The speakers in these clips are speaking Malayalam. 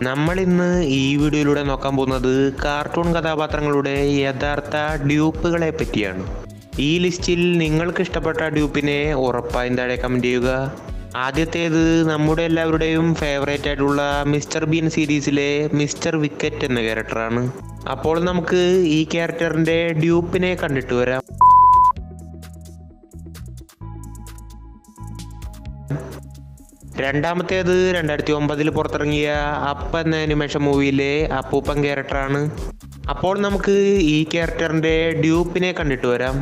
നമ്മൾ ഇന്ന് ഈ വീഡിയോയിലൂടെ നോക്കാൻ പോകുന്നത് കാർട്ടൂൺ കഥാപാത്രങ്ങളുടെ യഥാർത്ഥ ഡ്യൂപ്പുകളെ പറ്റിയാണ് ഈ ലിസ്റ്റിൽ നിങ്ങൾക്ക് ഇഷ്ടപ്പെട്ട ഡ്യൂപ്പിനെ ഉറപ്പായും താഴെ കമൻറ്റ് ചെയ്യുക ആദ്യത്തേത് നമ്മുടെ എല്ലാവരുടെയും ഫേവറേറ്റ് ആയിട്ടുള്ള മിസ്റ്റർ ബീൻ സീരീസിലെ മിസ്റ്റർ വിക്കറ്റ് എന്ന ക്യാരക്ടറാണ് അപ്പോൾ നമുക്ക് ഈ ക്യാരക്ടറിന്റെ ഡ്യൂപ്പിനെ കണ്ടിട്ട് വരാം രണ്ടാമത്തേത് രണ്ടായിരത്തി ഒമ്പതിൽ പുറത്തിറങ്ങിയ അപ്പ എന്ന അനിമേഷൻ മൂവിയിലെ അപ്പൂപ്പൻ ക്യാരക്ടറാണ് അപ്പോൾ നമുക്ക് ഈ ക്യാരക്ടറിന്റെ ഡ്യൂപ്പിനെ കണ്ടിട്ട് വരാം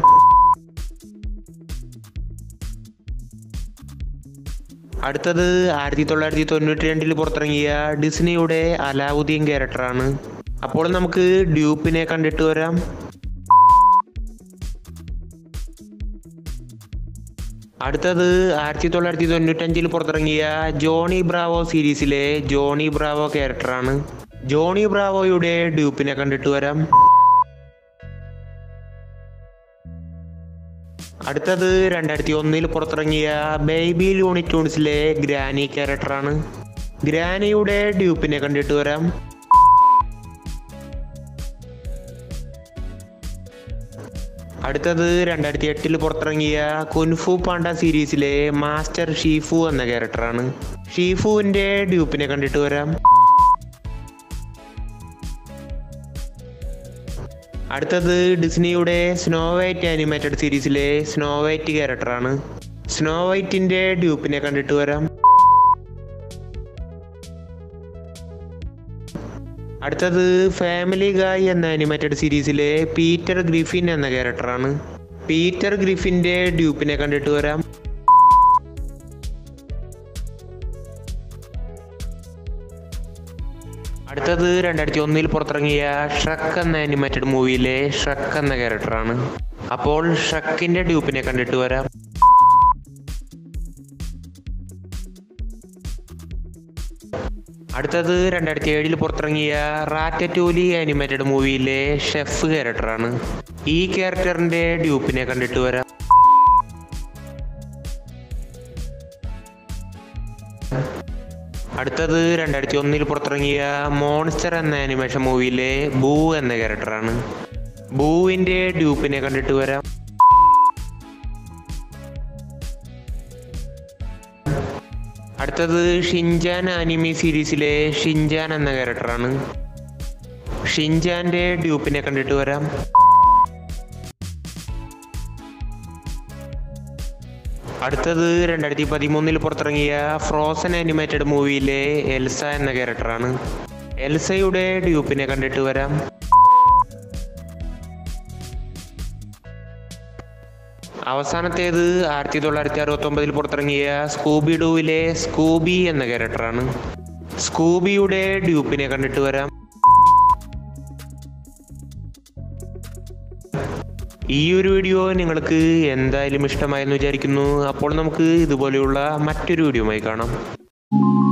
അടുത്തത് ആയിരത്തി തൊള്ളായിരത്തി തൊണ്ണൂറ്റി രണ്ടിൽ പുറത്തിറങ്ങിയ ഡിസ്നിയുടെ അലാവുദ്ദീൻ ക്യാരക്ടറാണ് അപ്പോൾ നമുക്ക് ഡ്യൂപ്പിനെ കണ്ടിട്ട് വരാം അടുത്തത് ആയിരത്തി തൊള്ളായിരത്തി തൊണ്ണൂറ്റഞ്ചിൽ പുറത്തിറങ്ങിയ ജോണി ബ്രാവോ സീരീസിലെ ജോണി ബ്രാവോ ക്യാരക്ടറാണ് ജോണി ബ്രാവോയുടെ ഡ്യൂപ്പിനെ കണ്ടിട്ട് വരാം അടുത്തത് രണ്ടായിരത്തി ഒന്നിൽ പുറത്തിറങ്ങിയ ബേബി ലൂണിറ്റ്യൂൺസിലെ ഗ്രാനി ക്യാരക്ടറാണ് ഗ്രാനിയുടെ ഡ്യൂപ്പിനെ കണ്ടിട്ട് വരാം അടുത്തത് രണ്ടായിരത്തി എട്ടിൽ പുറത്തിറങ്ങിയ കുൻഫു പാണ്ട സീരീസിലെ മാസ്റ്റർ ഷീഫു എന്ന ക്യാരക്ടറാണ് ഷീഫുവിന്റെ ഡ്യൂപ്പിനെ കണ്ടിട്ട് വരാം അടുത്തത് ഡിസ്നിയുടെ സ്നോ വൈറ്റ് ആനിമേറ്റഡ് സീരീസിലെ സ്നോ വൈറ്റ് ക്യാരക്ടറാണ് സ്നോ വൈറ്റിന്റെ ഡ്യൂപ്പിനെ കണ്ടിട്ട് വരാം അടുത്തത് ഫാമിലി ഗായ് എന്ന അനിമേറ്റഡ് സീരീസിലെ പീറ്റർ ഗ്രിഫിൻ എന്ന ക്യാരക്ടറാണ് പീറ്റർ ഗ്രിഫിന്റെ ഡ്യൂപ്പിനെ കണ്ടിട്ട് വരാം അടുത്തത് രണ്ടായിരത്തി ഒന്നിൽ പുറത്തിറങ്ങിയ ഷ്രക്ക് എന്ന അനിമേറ്റഡ് മൂവിയിലെ ഷ്രക്ക് എന്ന ക്യാരക്ടറാണ് അപ്പോൾ ഷ്രക്കിന്റെ ഡ്യൂപ്പിനെ കണ്ടിട്ട് വരാം അടുത്തത് രണ്ടായിരത്തി ഏഴിൽ പുറത്തിറങ്ങിയ റാറ്ററ്റൂലി ആനിമേറ്റഡ് മൂവിയിലെ ഷെഫ് ക്യാരക്ടറാണ് ഈ ക്യാരക്ടറിന്റെ ഡ്യൂപ്പിനെ കണ്ടിട്ട് വരാം അടുത്തത് രണ്ടായിരത്തി ഒന്നിൽ പുറത്തിറങ്ങിയ മോൺസ്റ്റർ എന്ന ആനിമേഷൻ മൂവിയിലെ ബൂ എന്ന ക്യാരക്ടറാണ് ബൂവിന്റെ ഡ്യൂപ്പിനെ കണ്ടിട്ട് വരാം അടുത്തത് ഷിൻജാൻ ആനിമി സീരീസിലെ ഷിൻജാൻ എന്ന ക്യാരക്ടറാണ് ഷിൻജാന്റെ ഡ്യൂപ്പിനെ കണ്ടിട്ട് വരാം അടുത്തത് രണ്ടായിരത്തി പതിമൂന്നിൽ പുറത്തിറങ്ങിയ ഫ്രോസൺ ആനിമേറ്റഡ് മൂവിയിലെ എൽസ എന്ന ക്യാരക്ടറാണ് എൽസയുടെ ഡ്യൂപ്പിനെ കണ്ടിട്ട് വരാം അവസാനത്തേത് ആയിരത്തി തൊള്ളായിരത്തി അറുപത്തി ഒമ്പതിൽ പുറത്തിറങ്ങിയ സ്കൂബി ഡൂവിലെ സ്കൂബി എന്ന ക്യാരക്ടറാണ് സ്കൂബിയുടെ ഡ്യൂപ്പിനെ കണ്ടിട്ട് വരാം ഈ ഒരു വീഡിയോ നിങ്ങൾക്ക് എന്തായാലും ഇഷ്ടമായെന്ന് വിചാരിക്കുന്നു അപ്പോൾ നമുക്ക് ഇതുപോലെയുള്ള മറ്റൊരു വീഡിയോയുമായി കാണാം